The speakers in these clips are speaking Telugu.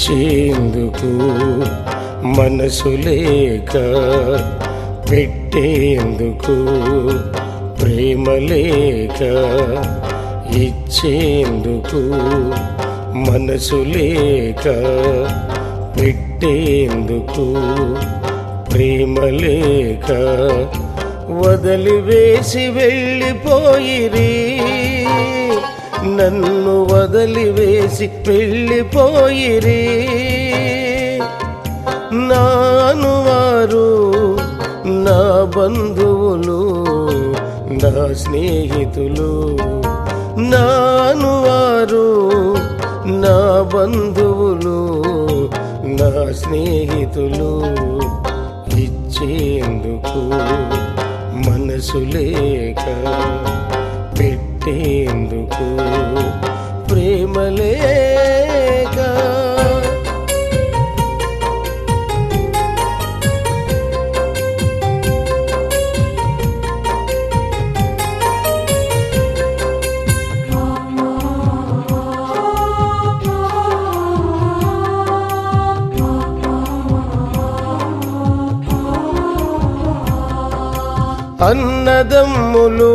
ఇచ్చేందుకు మనసు లేక పెట్టేందుకు ప్రేమ లేక ఇచ్చేందుకు మనసు లేక పెట్టేందుకు ప్రేమ లేక వదిలివేసి వెళ్ళిపోయిరి నన్ను వదిలివేసి వెళ్ళిపోయిరి నాను వారు నా బంధువులు నా స్నేహితులు నాను వారు నా బంధువులు నా స్నేహితులు ఇచ్చేందుకు మనసు లేక పెట్టేందుకు ప్రేమ లేక అన్నదమ్ములు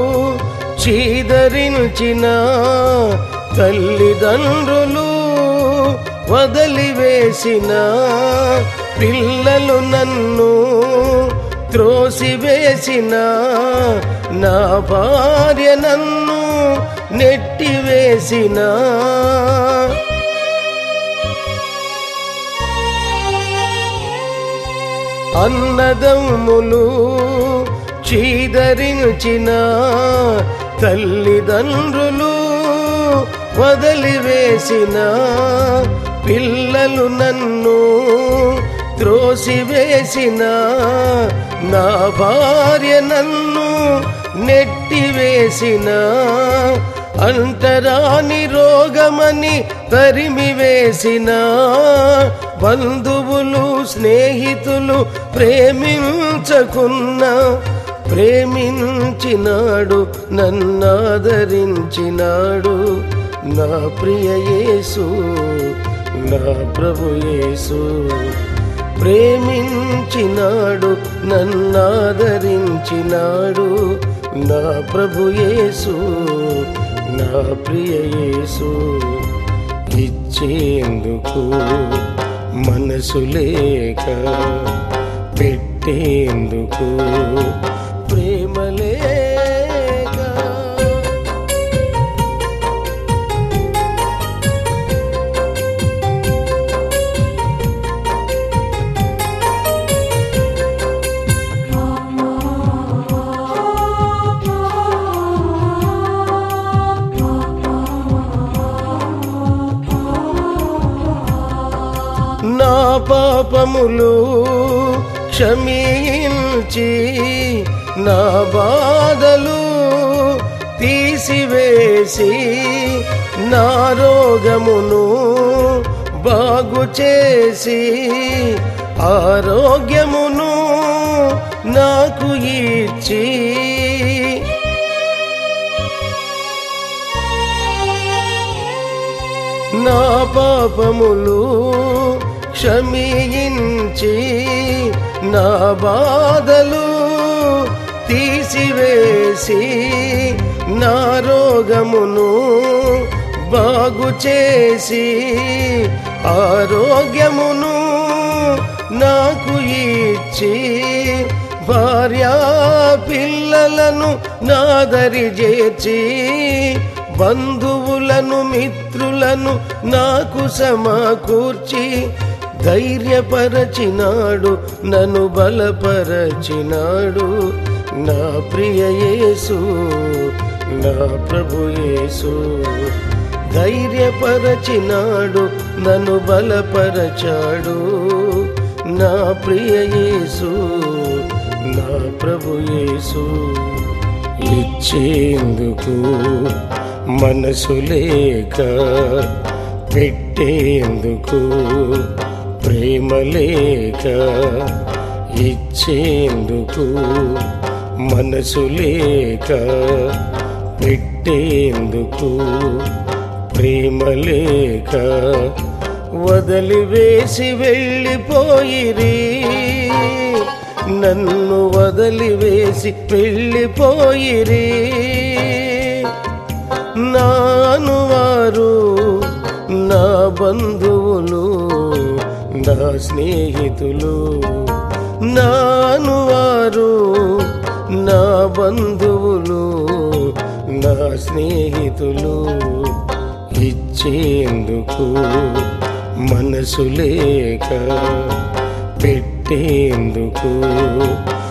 చీదరించిన తల్లిదండ్రులు వదిలివేసిన పిల్లలు నన్ను త్రోసివేసిన నా భార్య నన్ను నెట్టివేసిన అన్నదమ్ములు చీదరించిన తల్లిదండ్రులు వదిలివేసిన పిల్లలు నన్ను త్రోసివేసిన నా భార్య నన్ను నెట్టివేసిన అంటరాని రోగమని తరిమివేసిన బంధువులు స్నేహితులు ప్రేమించకున్న ప్రేమించినాడు నన్నాదరించినాడు నా ప్రియ యేసు నా ప్రభు యేసు ప్రేమించినాడు నన్నాదరించినాడు నా ప్రభు యేసు నా ప్రియ యేసు ఇచ్చేందుకు మనసు లేక పెట్టేందుకు ప్రేమ లేక నా పాపములు క్షమించి నా బాధలు తీసివేసి నా రోగమును బాగు చేసి ఆరోగ్యమును నాకు ఇచ్చి నా పాపములు క్షమించి నా బాధలు తీసివేసి నా రోగమును బాగు చేసి ఆరోగ్యమును నాకు ఇచ్చి భార్యా పిల్లలను నాదరి చేర్చి బంధువులను మిత్రులను నాకు సమకూర్చి ధైర్యపరచినాడు నన్ను బలపరచినాడు నా ప్రియ యేసు నా ప్రభు యేసు ధైర్యపరచినాడు నన్ను బలపరచాడు నా ప్రియ యేసు నా ప్రభు యేసు ఇచ్చేందుకు మనసు లేక పెట్టేందుకు ప్రేమ లేక ఇచ్చేందుకు మనసు లేక పెట్టేందుకు ప్రేమ లేక వదిలివేసి వెళ్ళిపోయిరి నన్ను వదిలివేసి వెళ్ళిపోయిరి నాను వారు నా బంధువులు నా స్నేహితులు నాను వారు నా బంధువులు నా స్నేహితులు ఇచ్చేందుకు మనసు లేక పెట్టేందుకు